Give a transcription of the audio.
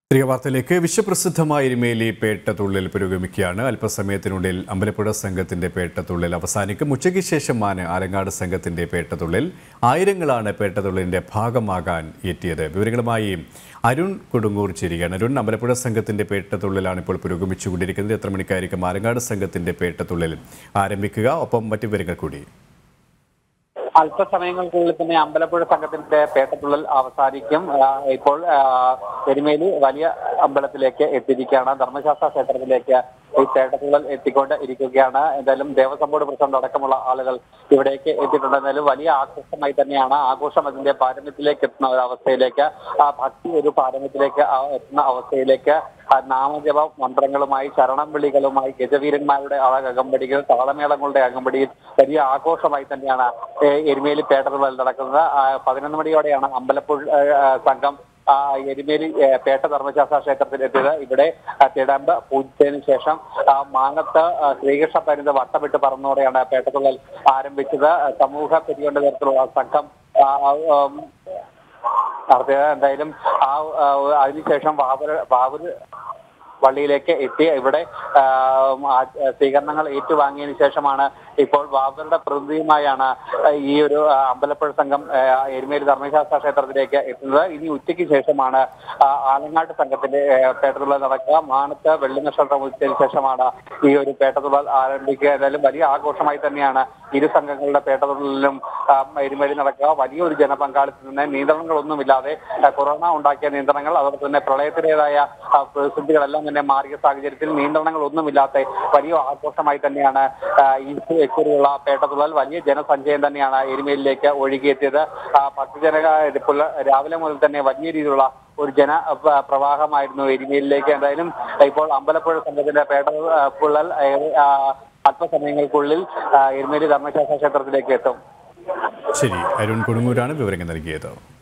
തിരികെ വാർത്തയിലേക്ക് വിശ്വപ്രസിദ്ധമായ എരുമേലി പേട്ടതുള്ളിൽ പുരോഗമിക്കുകയാണ് അല്പസമയത്തിനുള്ളിൽ അമ്പലപ്പുഴ സംഘത്തിന്റെ പേട്ടതുള്ളിൽ അവസാനിക്കും ഉച്ചയ്ക്ക് ശേഷമാണ് ആലങ്ങാട് സംഘത്തിന്റെ പേട്ടതുള്ളിൽ ആയിരങ്ങളാണ് പേട്ടതുള്ളിന്റെ ഭാഗമാകാൻ എത്തിയത് വിവരങ്ങളുമായി അരുൺ കൊടുങ്ങൂർ ചേരുകയാണ് അരുൺ അമ്പലപ്പുഴ സംഘത്തിന്റെ പേട്ടതുള്ളിലാണ് ഇപ്പോൾ പുരോഗമിച്ചുകൊണ്ടിരിക്കുന്നത് എത്ര മണിക്കായിരിക്കും ആലങ്ങാട് സംഘത്തിന്റെ പേട്ടതുള്ളിൽ ആരംഭിക്കുക ഒപ്പം മറ്റു വിവരങ്ങൾ കൂടി അല്പസമയങ്ങൾക്കുള്ളിൽ തന്നെ അമ്പലപ്പുഴ സംഘത്തിന്റെ പേട്ടത്തുള്ളൽ അവസാനിക്കും ആ, ഇപ്പോൾ ആ, എരുമേലി വലിയ അമ്പലത്തിലേക്ക് എത്തിയിരിക്കുകയാണ് ധർമ്മശാസ്ത്ര ക്ഷേത്രത്തിലേക്ക് ഈ പേട്ടത്തുള്ളൽ എത്തിക്കൊണ്ട് ഇരിക്കുകയാണ് എന്തായാലും ദേവസ്വം ബോർഡ് പ്രസിഡന്റ് അടക്കമുള്ള ആളുകൾ ഇവിടേക്ക് എത്തിയിട്ടുണ്ട് എന്തായാലും വലിയ ആഘോഷമായി തന്നെയാണ് ആഘോഷം അതിന്റെ പാരമ്യത്തിലേക്ക് എത്തുന്ന ഒരു അവസ്ഥയിലേക്ക് ആ ഭക്തി ഒരു പാരമ്യത്തിലേക്ക് ആ എത്തുന്ന അവസ്ഥയിലേക്ക് ആ നാമജപ മന്ത്രങ്ങളുമായി ശരണം വിളികളുമായി ഗജവീരന്മാരുടെ ആ അകമ്പടികൾ താളമേളങ്ങളുടെ അകമ്പടിയിൽ വലിയ ആഘോഷമായി തന്നെയാണ് ഏ, എരുമേലി പേട്ടതുള്ളൽ നടക്കുന്നത് ആ, പതിനൊന്ന് മണിയോടെയാണ് അമ്പലപ്പുഴ ആ, സംഘം ആ, എരുമേലി ഏ, പേട്ട ധർമ്മശാസ്ത്ര ക്ഷേത്രത്തിൽ എത്തിയത് ഇവിടെ ആ, തിടമ്പ് പൂജിച്ചതിന് ശേഷം ആ, മാനത്ത് ആ, ശ്രീകൃഷ്ണ പരിന്ത് വട്ടമിട്ട് പറന്നോടെയാണ് പേട്ടതുള്ളൽ ആരംഭിച്ചത് സമൂഹ പെരിയോണ്ട തരത്തിലുള്ള സംഘം ആ, ഉം, നടത്തിയത് എന്തായാലും ആ ആ, അതിനുശേഷം ബാബർ ബാബർ പള്ളിയിലേക്ക് എത്തി ഇവിടെ ആ, ആ- സ്വീകരണങ്ങൾ ഏറ്റുവാങ്ങിയതിനു ശേഷമാണ് ഇപ്പോൾ ബാബറുടെ പ്രതിനിധിയുമായാണ് ഈ ഒരു ആ, അമ്പലപ്പുഴ സംഘം ആ, എരുമേലി ധർമ്മശാസ്ത്ര ക്ഷേത്രത്തിലേക്ക് എത്തുന്നത് ഇനി ഉച്ചയ്ക്ക് ശേഷമാണ് ആ, ആലങ്ങാട്ട് സംഘത്തിന്റെ ആ, പേട്ടതുള്ളൽ നടക്കുക മാനത്ത് വെള്ളി നക്ഷത്രം ഉച്ചയ്ക്ക് ശേഷമാണ് ഈ ഒരു പേട്ടതുള്ളൽ ആരംഭിക്കുക എന്തായാലും വലിയ ആഘോഷമായി തന്നെയാണ് ഇരു സംഘങ്ങളുടെ പേട്ടതുള്ളലിലും ആ, എരുമേലി നടക്കുക വലിയൊരു ജനപങ്കാളിത്തത്തിന് നിയന്ത്രണങ്ങളൊന്നുമില്ലാതെ ആ, കൊറോണ ഉണ്ടാക്കിയ നിയന്ത്രണങ്ങൾ അതോടൊപ്പം തന്നെ പ്രളയത്തിൻ്റെതായ ആ, പ്രതിസന്ധികളെല്ലാം തന്നെ മാറിയ സാഹചര്യത്തിൽ നിയന്ത്രണങ്ങളൊന്നുമില്ലാത്ത വലിയ ആഘോഷമായി തന്നെയാണ് ആ, ഈ ഇക്കുറിയുള്ള പേട്ടതുള്ളൽ വലിയ ജനസഞ്ചയം തന്നെയാണ് എരുമേലിലേക്ക് ഒഴുകിയെത്തിയത് ആ, ഭക്തജന ഇപ്പോൾ രാവിലെ മുതൽ തന്നെ വലിയ രീതിയിലുള്ള ഒരു ജന പ- പ്രവാഹമായിരുന്നു എരുമേലിലേക്ക് എന്തായാലും ഇപ്പോൾ അമ്പലപ്പുഴ സംഘത്തിന്റെ പേട്ട ആ, പുള്ളൽ ആ, അല്പസമയങ്ങൾക്കുള്ളിൽ ആ, എരുമേലി ധർമ്മശാസ്ത്ര ക്ഷേത്രത്തിലേക്ക് എത്തും ശരി അരുൺ കൊടുങ്ങൂരാണ് വിവരങ്ങൾ നൽകിയത്